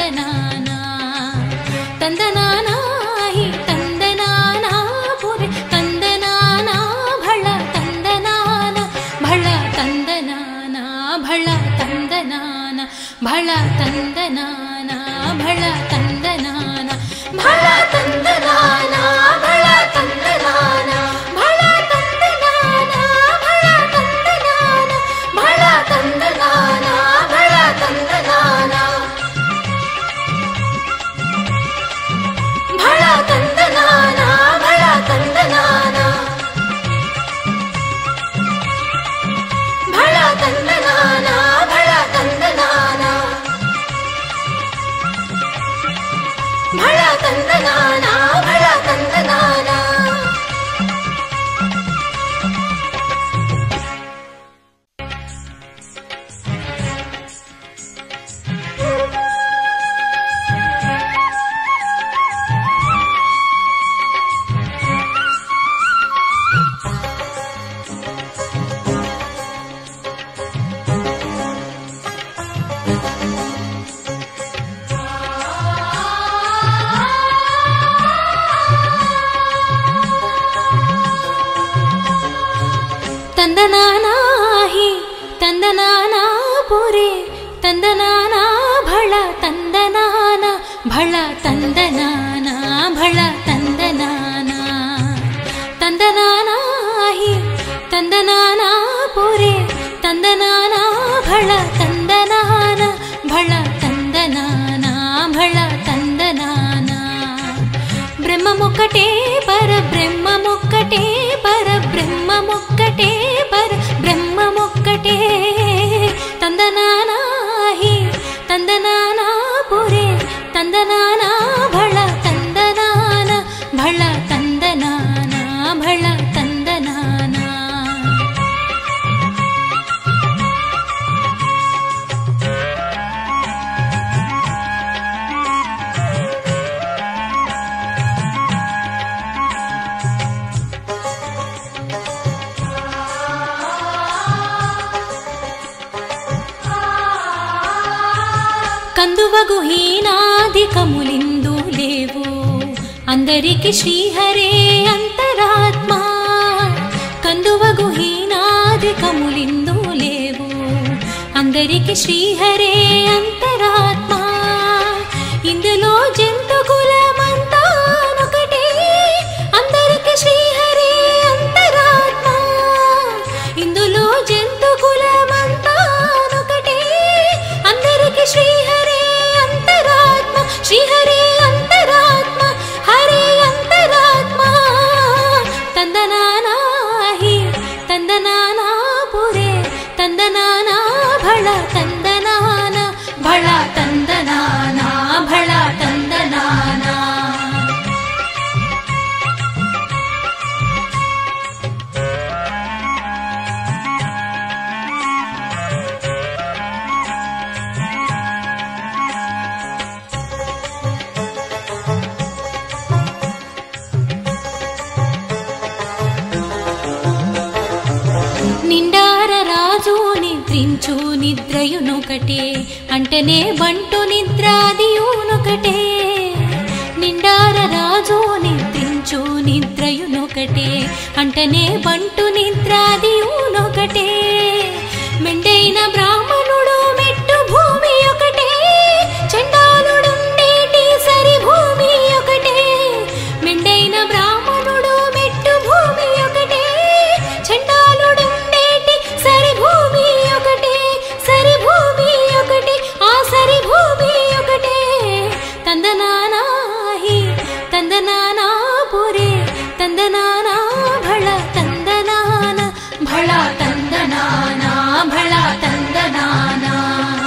తందనానా తందనానాహి తందనానా పురే ತಂದನಾನಾಹಿ ತಂದನಾನಾ ಪುರೆ ತಂದನಾನಾ ಭಳ ತಂದನಾನ ಭಳ ತಂದನಾನ ಭಳ ತಂದನಾನ ತಂದನಾನಾಹಿ ತಂದನಾನಾ ಪುರೆ ತಂದನಾನಾ ಭಳ ತಂದನಾನ ಭಳ ತಂದನಾನ ಭಳ ತಂದನಾನ బ్రహ్మమొక్కటే పర బ్రహ్మమొక్కటే పర బ్రహ్మమొక్కటే పర బ్రహ్మమొక్కటే తందనానాహి తందనానా పురే తందనానా భళ తందనాన భళ తందనానా భళ తందనానా కందువగు హీనాధికములిందు లేవు అందరికి శ్రీహరే అంతరాత్మ కందువగు హీనాధికములిందు లేవు అందరికి శ్రీహరే అంతరాత్మ ఇందులో జంతు కులమంతానొకటే అందరికి శ్రీహరే అంతరాత్మ ఇందులో జంతు కులమంతానొకటే అందరికి శ్రీహరే అంతరాత్మ శ్రీహరే అంతరాత్మ హరే అంతరాత్మ తందనానాహి తందనానా పురే తందనానా భళ తందనాన భళ తందనానా భళ తందనానా నిండార రాజు నిద్రించు నిద్రయునొకటే అంటనే బంటు నిద్రాదియునొకటే నిండార రాజు నిద్రించు నిద్రయునొకటే అంటనే బంటు నిద్రాదియునొకటే మెండైన బ్రాహ్మణుడు మెట్టు భూమి ఒకటే చండాలుడుండేటి సరి భూమి ఒకటే మెండైన బ్రాహ్మణుడు మెట్టు భూమి ఒకటే చండాలుడుండేటి సరి భూమి ఒకటే సరి భూమి ఒకటే ఆ సరి భూమి ఒకటే తందనానాహి తందనానా పురే తందనానా భళ తందనాన భళ తందనానా భళ తందనానా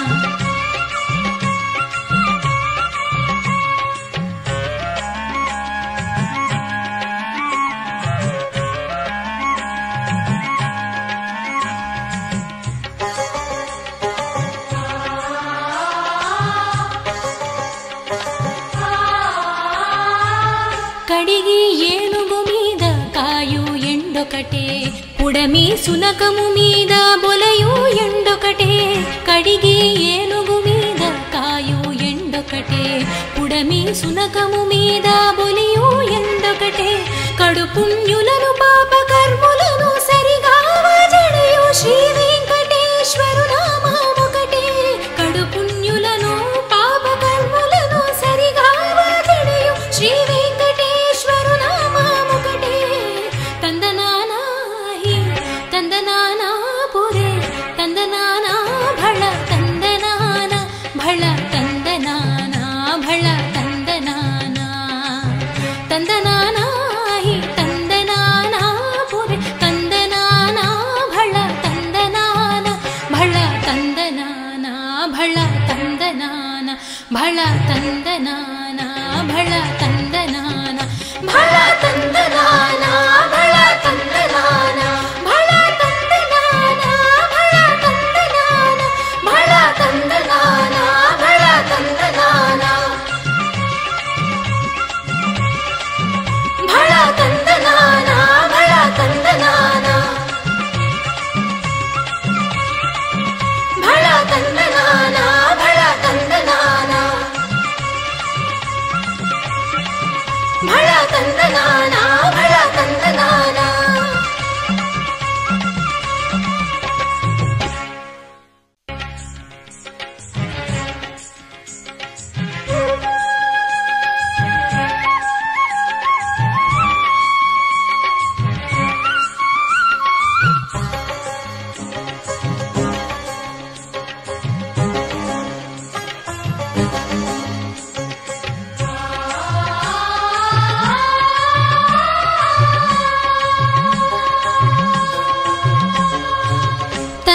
కడిగి ఏనుగు మీద కాయు ఎండొకటే పుడమి సునకము మీద బొలయు ఎండొకటే కడిగి ఏనుగు మీద కాయు ఎండొకటే పుడమి సునకము మీద బొలియు ఎండొకటే కడు పుణ్యులను పాప కర్ములను సరిగా జడయు శ్రీ వెంకటేశ్వరు నామొకటే కడు పుణ్యులను పాప కర్ములను సరిగా జడయు శ్రీ వెంకటేశ్వరు నామొకటే తందనానాహి తందనానా పురే తందనానా భళ తందనాన భళ తందనానా భళ తందనానా తందనానాహి తందనానా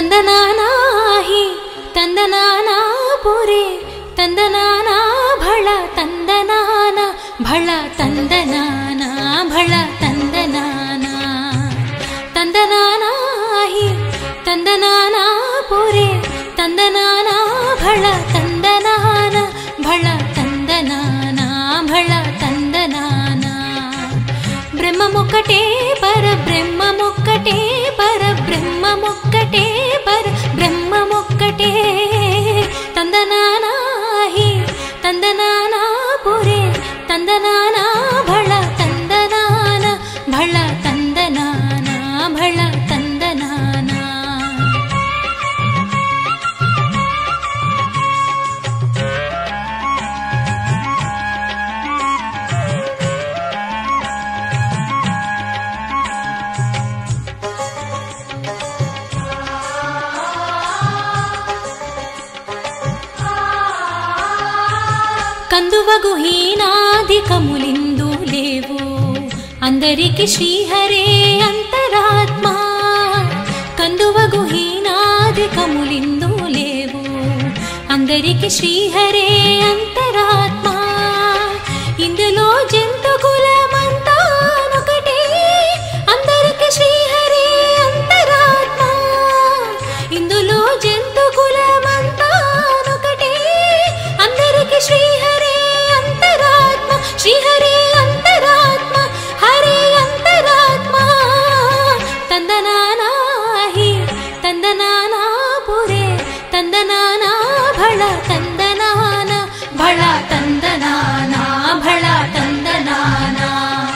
ತಂದನಾನಾ ಹಿ ತಂದನಾನಾ ಪುರೆ ತಂದನಾನಾ ಭಳ ತಂದನಾನ ಭಳ ತಂದನಾನ ಭಳ ತಂದನಾನ ತಂದನಾನಾ ಹಿ ತಂದನಾನಾ ಪುರೆ ತಂದನಾನಾ ಭಳ ತಂದನಾನ ಭಳ ತಂದನಾನ ಭಳ ತಂದನಾನ బ్రహ్మముక్కటే పర బ్రహ్మముక్కటే పర బ్రహ్మముక్కటే పర బ్రహ్మముక్కటే తందనానాహి తందనానా పురే తందనానా భళ తందనాన భళ తందనానా భళ తందనానా కందువగు హీనాధికములిందు లేవు అందరికి శ్రీహరే అంతరాత్మ కందువగు హీనాధికములిందు లేవు అందరికి శ్రీహరే అంతరాత్మ ఇందులో జంతు కులమంతానొకటే అందరికి శ్రీహరే అంతరాత్మ ఇందులో జంతు కులమంతానొకటే అందరికి శ్రీహరే అంతరాత్మ శ్రీహరే అంతరాత్మ హరే అంతరాత్మ తందనానాహి తందనానా పురే తందనానా భళ తందనాన భళ తందనానా భళ తందనానా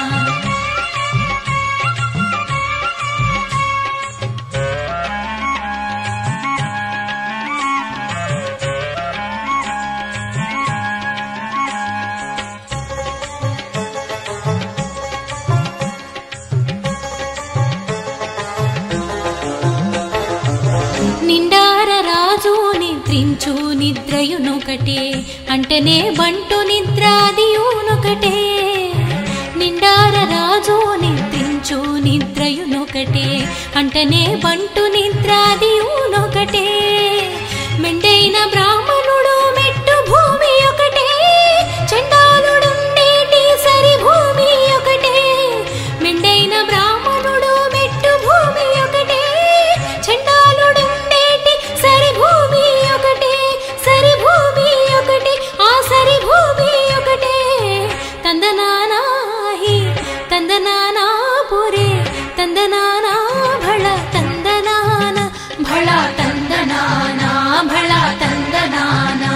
నిండార రాజు నిద్రించు నిద్రయునొకటే అంటనే బంటు నిద్రాదియునొకటే నిండార రాజు నిద్రించు నిద్రయునొకటే అంటనే బంటు నిద్రాదియునొకటే మెండైన బ్రాహ్మణుడు మెట్టు భూమి ఒకటే చండాలుడుండేటి సరి భూమి ఒకటే మెండైన బ్రాహ్మణుడు మెట్టు భూమి ఒకటే చండాలుడుండేటి సరి భూమి ఒకటే సరి భూమి ఒకటే ఆ సరి భూమి ఒకటే తందనానాహి తందనానా పురే తందనానా భళ తందనాన భళ తందనానా భళ తందనానా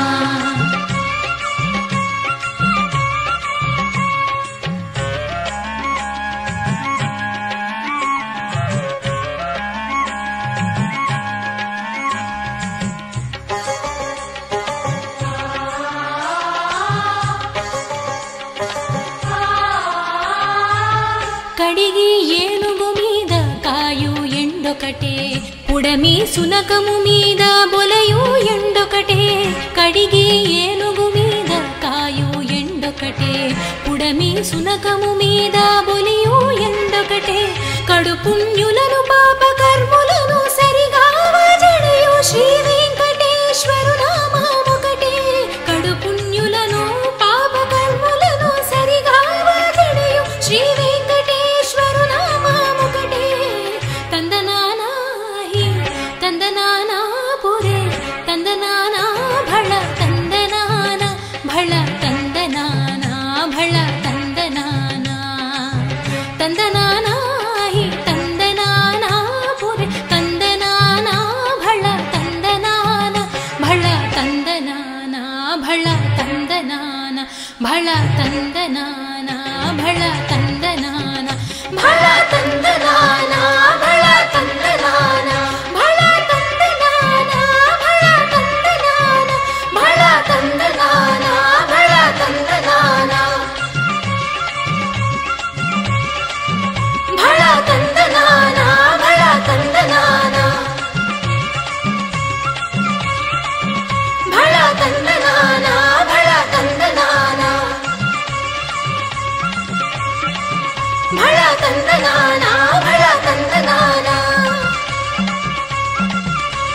కడిగి ఏనుగు మీద కాయు ఎండొకటే పుడమి సునకము మీద బొలయు ఎండొకటే కడిగి ఏనుగు మీద కాయు ఎండొకటే పుడమి సునకము మీద బొలియు ఎండొకటే కడు పుణ్యులను పాప కర్ములను సరిగా జడయు శ్రీ వెంకటేశ్వరు నామొకటే కడు పుణ్యులను పాప కర్ములను సరిగా జడయు శ్రీ వెంకటేశ్వరు నామొకటే తందనానాహి తందనానా పురే తందనానా భళ తందనాన భళ తందనానా భళ తందనానా తందనానాహి తందనానా పురే తందనానా భళ తందనాన భళ తందనానా భళ తందనాన భళ తందనానా భళ తందనాన భళ తందనాన భళ తందనాన భళ తందనాన భళ తందనాన భళ తందనాన భళ తందనాన భళ తందనాన భళ తందనాన భళ తందనాన భళ తందనాన భళ తందనాన భళ తందనాన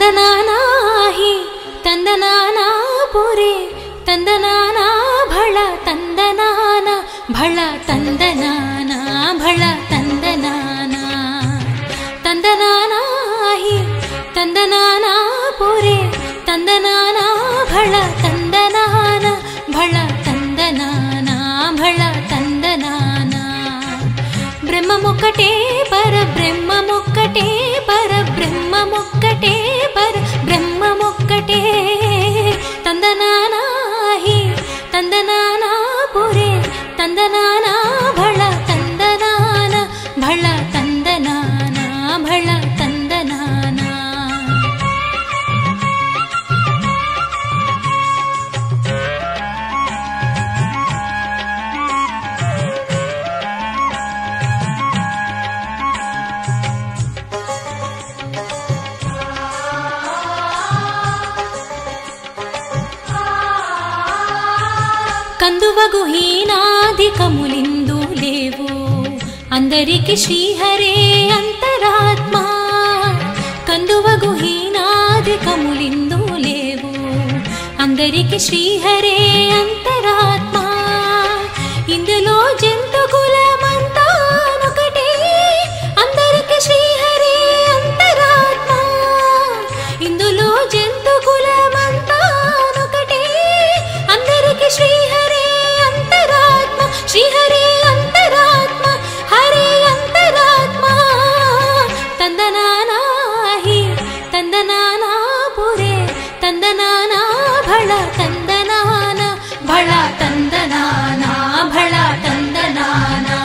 ತಂದನಾನಾ ಹಿ ತಂದನಾನಾ ಪುರೆ ತಂದನಾನಾ ಭಳ ತಂದನಾನ ಭಳ ತಂದನಾನ ಭಳ ತಂದನಾನ ತಂದನಾನಾ ಹಿ ತಂದನಾನಾ ಪುರೆ ತಂದನಾನ ಭಳ ತಂದನಾನ ಭಳ ತಂದನಾನ ಭಳ ತಂದನಾನ బ్రహ్మముక్కటే పర బ్రహ్మముక్కటే పర బ్రహ్మముక్కటే పర బ్రహ్మముక్కటే తందనానాహి తందనానా పురే తందనానా భళ తందనాన భళ తందనానా భళ తందనానా కందువగు హీనాధికములిందు లేవు అందరికి శ్రీహరే అంతరాత్మ కందువగు హీనాధికములిందు లేవు అందరికి శ్రీహరే అంతరాత్మ ఇందులో జంతు కులమంతానొకటే అందరికి శ్రీహరే అంతరాత్మ ఇందులో జంతు కులమంతానొకటే అందరికి శ్రీహరే అంతరాత్మ శ్రీహరే అంతరాత్మ హరే అంతరాత్మ తందనానాహి తందనానా పురే తందనానా భళ తందనాన భళ తందనానా భళ తందనానా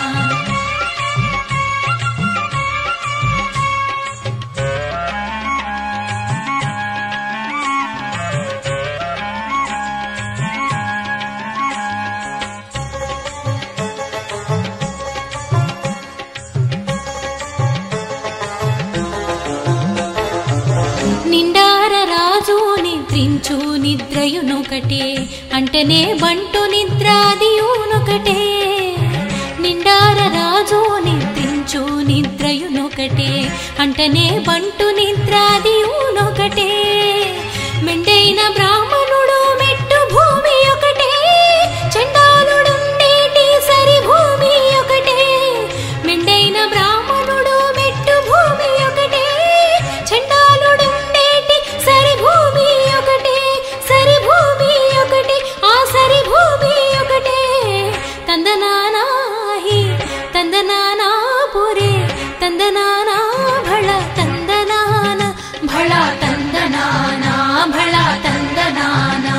నిండార రాజు నిద్రించు నిద్రయునొకటే అంటనే బంటు నిద్రాదియునొకటే నిండార రాజు నిద్రించు నిద్రయునొకటే అంటనే బంటు నిద్రాదియునొకటే మెండైన బ్రాహ్మణుడు మెట్టు భూమి ఒకటే చండాలుడుండేటి సరి భూమి ఒకటే మెండైన బ్రాహ్మణుడు మెట్టు భూమి ఒకటే చండాలుడుండేటి సరి భూమి ఒకటే సరి భూమి ఒకటే ఆ సరి భూమి ఒకటే తందనానాహి తందనానా పురే తందనానా భళ తందనాన భళ తందనానా భళ తందనానా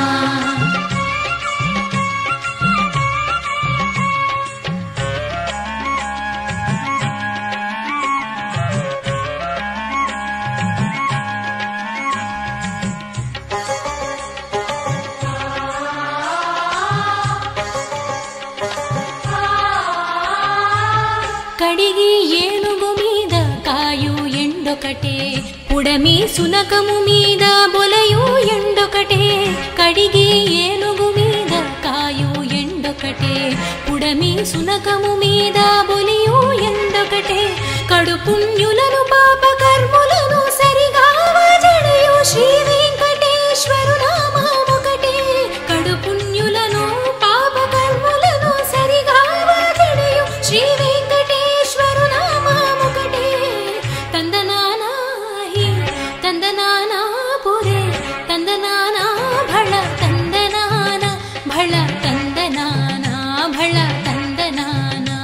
కడిగి ఏనుగు మీద కాయు ఎండొకటే పుడమి సునకము మీద బొలయు ఎండొకటే కడిగి ఏనుగు మీద కాయు ఎండొకటే పుడమి సునకము మీద బొలియు ఎండొకటే కడు పుణ్యులను పాప కర్ములను సరిగా జడయు శ్రీ వెంకటేశ్వరు నామొకటే కడు పుణ్యులను పాప కర్ములను సరిగా జడయు శ్రీ వెంకటేశ్వరు నామొకటే తందనానాహి తందనానా పురే తందనానా భళ తందనాన భళ తందనానా భళ తందనానా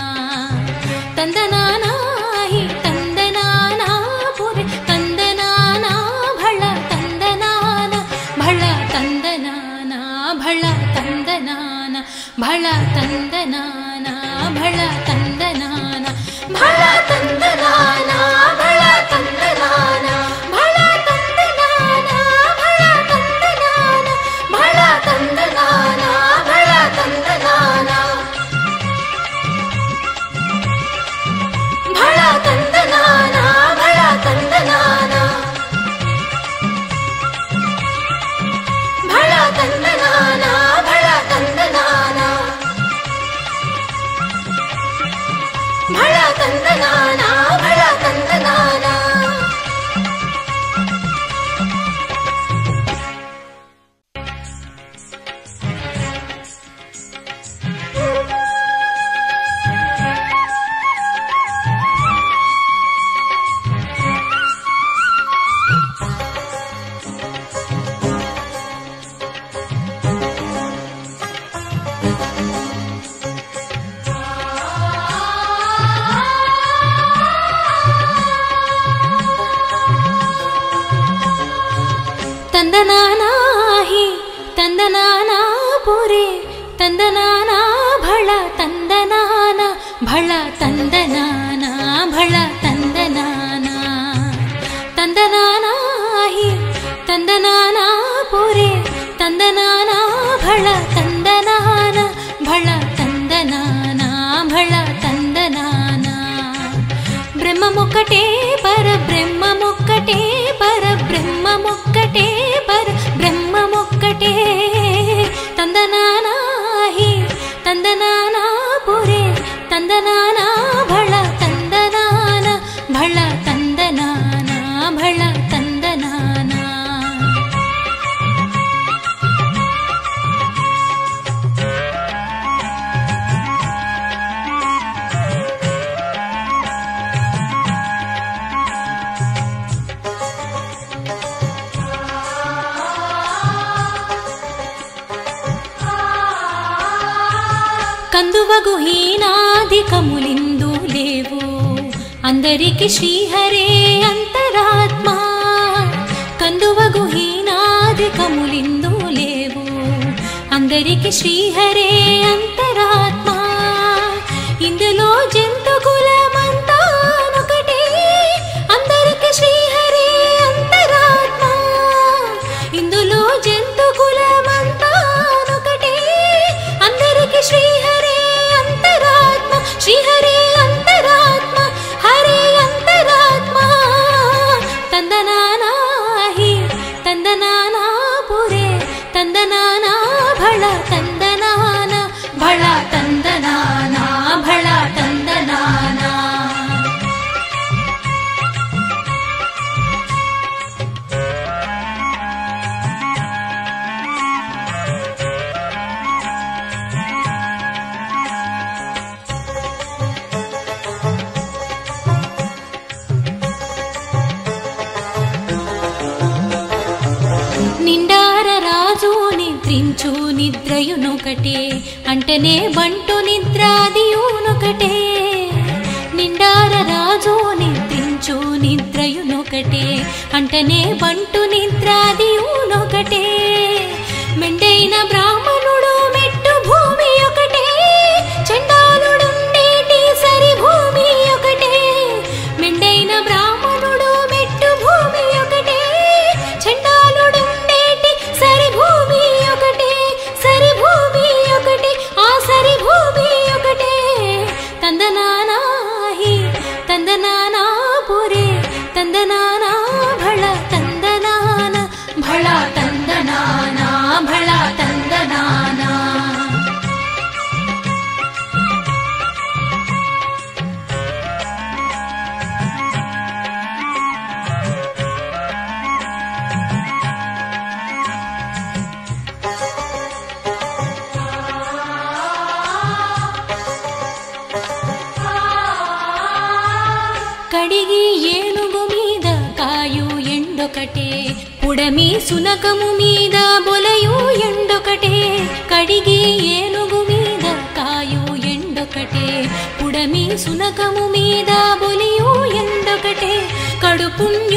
తందనానాహి తందనానా పురే తందనానా భళ తందనాన భళ తందనానా భళ తందనాన భళ తందనాన భళ తందనాన భళ తందనాన భళ తందనాన భళ తందనాన భళ తందనాన భళ తందనాన భళ తందనాన భళ తందనాన భళ తందనాన భళ తందనాన భళ తందనాన భళ తందనాన భళ తందనాన తందనానాహి తందనానా పురే తందనానా భళ తందనాన భళ తందనానా భళ తందనానా తందనానాహి తందనానా పురే తందనానా భళ తందనాన భళ తందనానా భళ తందనానా బ్రహ్మముక్కటే పర బ్రహ్మముక్కటే పర బ్రహ్మముక్కటే పర బ్రహ్మముక్కటే తందనానాహి తందనానా పురే తందనానా భళ తందనాన భళ తందనానా భళ తందనానా కందువగు హీనాధికములిందు లేవు అందరికి శ్రీహరే అంతరాత్మ కందువగు హీనాధికములిందు లేవు అందరికి శ్రీహరే అంతరాత్మ ఇందులో జంతు కులమంతానొకటే అందరికి శ్రీహరే అంతరాత్మ ఇందులో జంతు కులమంతానొకటే అందరికి శ్రీహరే అంతరాత్మ శ్రీహరే అంతరాత్మ హరే అంతరాత్మ తందనానాహి తందనానా పురే తందనానా భళ తందనాన భళ తందనానా భళ తందనానా నిండార రాజు నిద్రించు నిద్రయునొకటే అంటనే బంటు నిద్రాదియునొకటే నిండార రాజు నిద్రించు నిద్రయునొకటే అంటనే బంటు నిద్రాదియునొకటే మెండైన బ్రాహ్మణుడు మెట్టు భూమి ఒకటే చండాలుడుండేటి సరి భూమి ఒకటే మెండైన బ్రాహ్మణుడు మెట్టు భూమి ఒకటే చండాలుడుండేటి సరి భూమి ఒకటే సరి భూమి ఒకటే ఆ సరి భూమి ఒకటే తందనానాహి తందనానా పురే తందనానా భళ తందనాన భళ తందనానా భళ తందనానా కడిగి ఏనుగు మీద కాయు ఎండొకటే పుడమి సునకము మీద బొలయు ఎండొకటే కడిగి ఏనుగు మీద కాయు ఎండొకటే పుడమి సునకము మీద బొలియు ఎండొకటే కడుపుండ